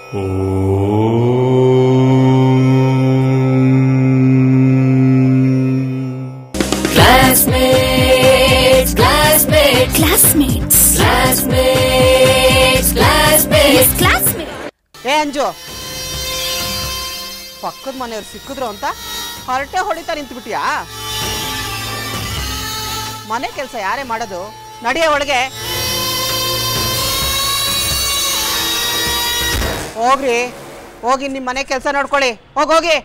Classmates, classmates, classmates classmates, classmates. Classmate ಏ ಅಂಜು ಪಕ್ಕದ ಮನೆಯವ್ರು ಸಿಕ್ಕಿದ್ರು ಅಂತ ಹರಟೆ ಹೊಡಿತಾ ನಿಂತ್ಬಿಟ್ಯಾ ಮನೆ ಕೆಲಸ ಯಾರೇ ಮಾಡೋದು ನಡಿಯ ಒಳಗೆ ಹೋಗ್ರಿ ಹೋಗಿ ನಿಮ್ಮ ಮನೆ ಕೆಲಸ ನೋಡ್ಕೊಳ್ಳಿ ಹೋಗೋಗಿ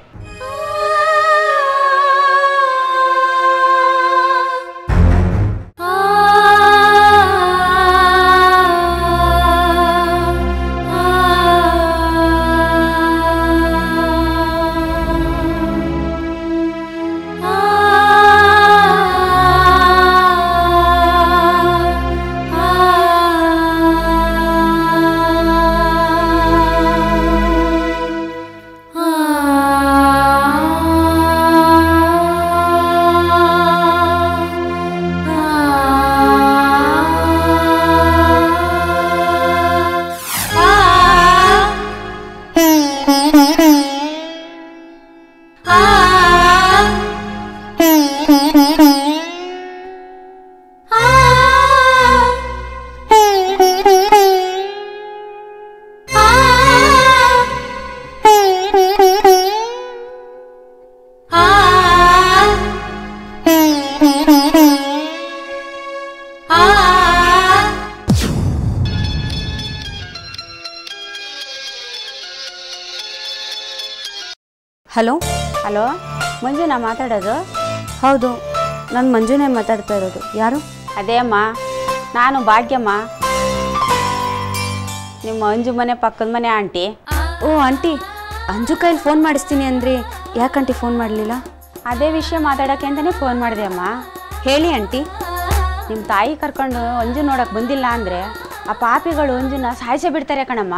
ಹಲೋ ಹಲೋ ಮಂಜುನಾ ಮಾತಾಡೋದು ಹೌದು ನಾನು ಮಂಜುನೇ ಮಾತಾಡ್ತಾ ಇರೋದು ಯಾರು ಅದೇ ಅಮ್ಮ ನಾನು ಭಾಗ್ಯಮ್ಮ ನಿಮ್ಮ ಅಂಜು ಮನೆ ಪಕ್ಕದ ಮನೆ ಆಂಟಿ ಓ ಆಂಟಿ ಅಂಜು ಕೈಲಿ ಫೋನ್ ಮಾಡಿಸ್ತೀನಿ ಅಂದ್ರಿ ಯಾಕಂಟಿ ಫೋನ್ ಮಾಡಲಿಲ್ಲ ಅದೇ ವಿಷಯ ಮಾತಾಡೋಕ್ಕೆ ಅಂತಲೇ ಫೋನ್ ಮಾಡಿದೆ ಅಮ್ಮ ಹೇಳಿ ಆಂಟಿ ನಿಮ್ಮ ತಾಯಿ ಕರ್ಕೊಂಡು ಅಂಜು ನೋಡಕ್ಕೆ ಬಂದಿಲ್ಲ ಅಂದರೆ ಆ ಪಾಪಿಗಳು ಅಂಜುನ ಸಾಯಿಸೇ ಬಿಡ್ತಾರೆ ಕಣಮ್ಮ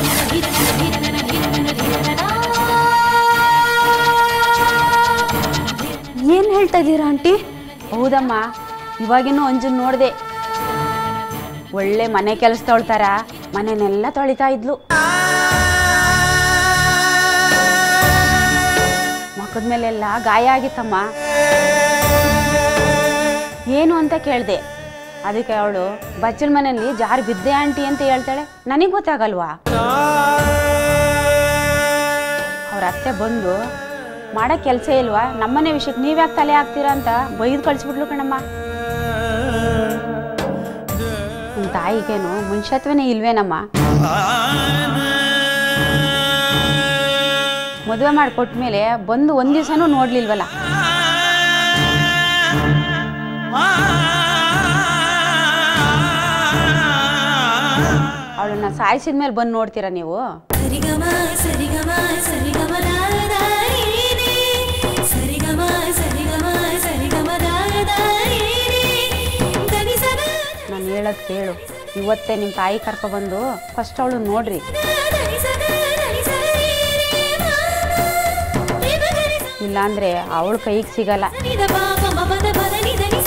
ಏನು ಹೇಳ್ತಾ ಇದ್ದೀರಾ ಆಂಟಿ ಹೌದಮ್ಮ ಇವಾಗಿನ್ನೂ ಅಂಜುನ್ ನೋಡಿದೆ ಒಳ್ಳೆ ಮನೆ ಕೆಲಸ ತೊಳ್ತಾರ ಮನೆನೆಲ್ಲ ತೊಳಿತಾ ಇದ್ಲು ಮುಖದ ಮೇಲೆಲ್ಲ ಗಾಯ ಆಗಿತ್ತಮ್ಮ ಏನು ಅಂತ ಕೇಳಿದೆ ಅದಕ್ಕೆ ಅವಳು ಬಚ್ಚಲ ಮನೆಯಲ್ಲಿ ಜಾರಿ ಬಿದ್ದೆ ಆಂಟಿ ಅಂತ ಹೇಳ್ತಾಳೆ ನನಗೆ ಗೊತ್ತಾಗಲ್ವಾ ಅವ್ರ ಅತ್ತೆ ಬಂದು ಮಾಡೋ ಕೆಲಸ ಇಲ್ವಾ ನಮ್ಮನೆ ವಿಷಯಕ್ಕೆ ನೀವ್ಯಾಕೆ ತಲೆ ಹಾಕ್ತೀರಾ ಅಂತ ಬೈದು ಕಳಿಸ್ಬಿಟ್ಲು ಕಣಮ್ಮ ನಿಮ್ಮ ತಾಯಿಗೇನು ಮನುಷ್ಯತ್ವನೇ ಇಲ್ವೇನಮ್ಮ ಮದುವೆ ಮಾಡಿ ಕೊಟ್ಮೇಲೆ ಬಂದು ಒಂದು ದಿವಸನೂ ನೋಡ್ಲಿಲ್ವಲ್ಲ ಅವಳನ್ನ ಸಾಯಿಸಿದ ಮೇಲೆ ಬಂದು ನೋಡ್ತೀರಾ ನೀವು ಸರಿಗಮ ಸರಿಗಮ ಸರಿಗಮ ದಾದಾರಿನೇ ಸರಿಗಮ ಸರಿಗಮ ಸರಿಗಮ ದಾದಾರಿನೇ ಧನಿಸದ ನಾನು ಹೇಳೋದು ಕೇಳು ಇವತ್ತೇ ನಿಮ್ಮ ತಾಯಿ ಕರ್ಕೊಬಂದು ಫಸ್ಟ್ ಅವಳು ನೋಡ್ರಿ ಧನಿಸದ ಧನಿಸರಿನೇ ಮಾಮ ದೇವಗರಿಸ ಇಲ್ಲಾಂದ್ರೆ ಅವಳ ಕೈಗೆ ಸಿಗಲ್ಲ ನಿದ ಪಾಪ ಮಮದ ಪದ ನಿಧನಿಸ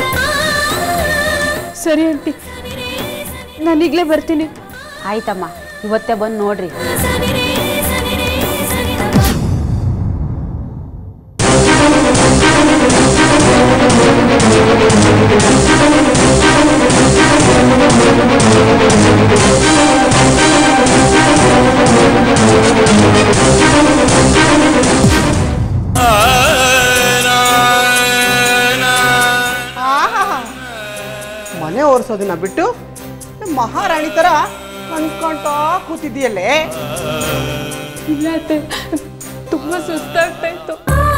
ಸರಿ ಆಂಟಿ ನಾನೀಗಲೇ ಬರ್ತೀನಿ ಆಯ್ತಮ್ಮ ಇವತ್ತೇ ಬಂದು ನೋಡ್ರಿ ಸನಿರೇ ಸನಿರೇ ಸನಿದ ಆಹಾಹಾ. ಮನೆ ಒರೆಸೋದನ್ನ ಬಿಟ್ಟು ಮಹಾರಾಣಿ ತರ ಅನ್ಕೊಂತಾ ಕೂತಿದ್ದೀಯಲ್ಲೇ ಇಲ್ಲ ಅತ್ತೆ ತುಂಬ ಸುಸ್ತಾಗ್ತಾ ಇತ್ತು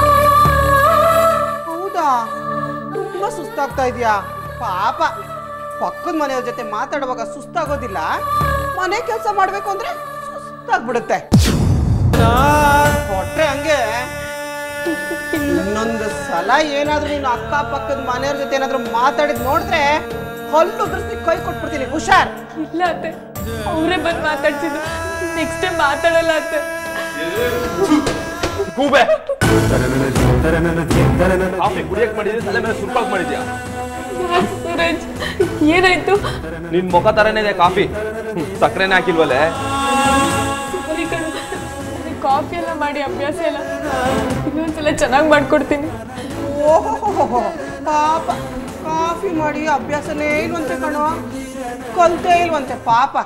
ಹೌದಾ ತುಂಬಾ ಸುಸ್ತಾಗ್ತಾ ಇದೆಯಾ ಪಾಪ ಪಕ್ಕದ ಮನೆಯವ್ರ ಜೊತೆ ಮಾತಾಡುವಾಗ ಸುಸ್ತಾಗೋದಿಲ್ಲ ಮನೆ ಕೆಲಸ ಮಾಡ್ಬೇಕು ಅಂದ್ರೆ ಸುಸ್ತಾಗ್ಬಿಡುತ್ತೆ ಕೊಟ್ರೆ ಹಂಗೆ ಇನ್ನೊಂದು ಸಲ ಏನಾದ್ರೂ ನೀನು ಅಕ್ಕ ಪಕ್ಕದ ಮನೆಯವ್ರ ಜೊತೆ ಏನಾದ್ರೂ ಮಾತಾಡಿದ್ ನೋಡಿದ್ರೆ ಹಲ್ಲು ಉದುರಿಸಿ ಕೈ ಕೊಟ್ಬಿಡ್ತೀನಿ ಹುಷಾರ್ ಇಲ್ಲ ಅತ್ತೆ ಅವರೇ ಬಂದು ಮಾತಾಡ್ಸಿದ್ರು ನೆಕ್ಸ್ಟ್ ಟೈಮ್ ಮಾತಾಡಲ್ಲ ಅತ್ತೆ ಗೂಬೆ ಕಾಫಿ ಕುಡಿಯಕ್ ಮಾಡಿದ್ಯಾ ತಲೆ ಮೇಲೆ ಸುರ್ಪಾಕ್ ಮಾಡಿದ್ಯಾ ಸೂರಜ್ ಏನಾಯ್ತು ನಿನ್ ಮುಖ ತರನೇ ಇದೆ ಕಾಫಿ ಹ್ಮ್, ಸಕ್ಕರೆನೇ ಹಾಕಿಲ್ವಲೆ ಸಾರಿ ಕಣ್ ಕಾಫಿ ಎಲ್ಲ ಮಾಡಿ ಅಭ್ಯಾಸ ಇಲ್ಲ ಇನ್ನೊಂದ್ಸಲ ಚೆನ್ನಾಗಿ ಮಾಡ್ಕೊಡ್ತೀನಿ ಓಹೋ ಪಾಪ ಕಾಫಿ ಮಾಡಿ ಅಭ್ಯಾಸನೇ ಇಲ್ವಂತೆ ಕಣೋ ಕಲ್ತೇ ಇಲ್ವಂತೆ ಪಾಪ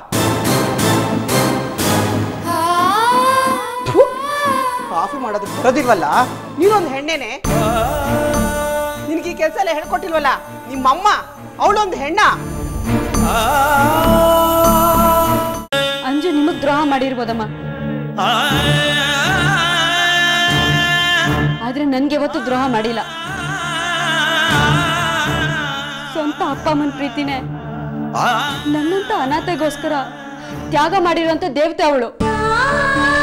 ಥು, ಕಾಫಿ ಮಾಡೋದು ಬರೋದಿಲ್ವಲ್ಲ ನೀನೊಂದು ಹೆಣ್ಣೇನೆ ನಿನಗೆ ಈ ಕೆಲಸ ಎಲ್ಲ ಹೇಳ್ಕೊಟ್ಟಿಲ್ವಲ್ಲ ನಿಮ್ಮಮ್ಮ ಅವಳೊಂದು ಹೆಣ್ಣ ಅಂಜು ನಿಮಗ್ ದ್ರೋಹ ಮಾಡಿರ್ಬೋದಮ್ಮ ಆದ್ರೆ ನನ್ಗೆ ಯಾವತ್ತೂ ದ್ರೋಹ ಮಾಡಿಲ್ಲ ಸ್ವಂತ ಅಪ್ಪ ಅಮ್ಮನ ಪ್ರೀತಿನೇ ನನ್ನಂತ ಅನಾಥೆಗೋಸ್ಕರ ತ್ಯಾಗ ಮಾಡಿರುವಂತ ದೇವತೆ ಅವಳು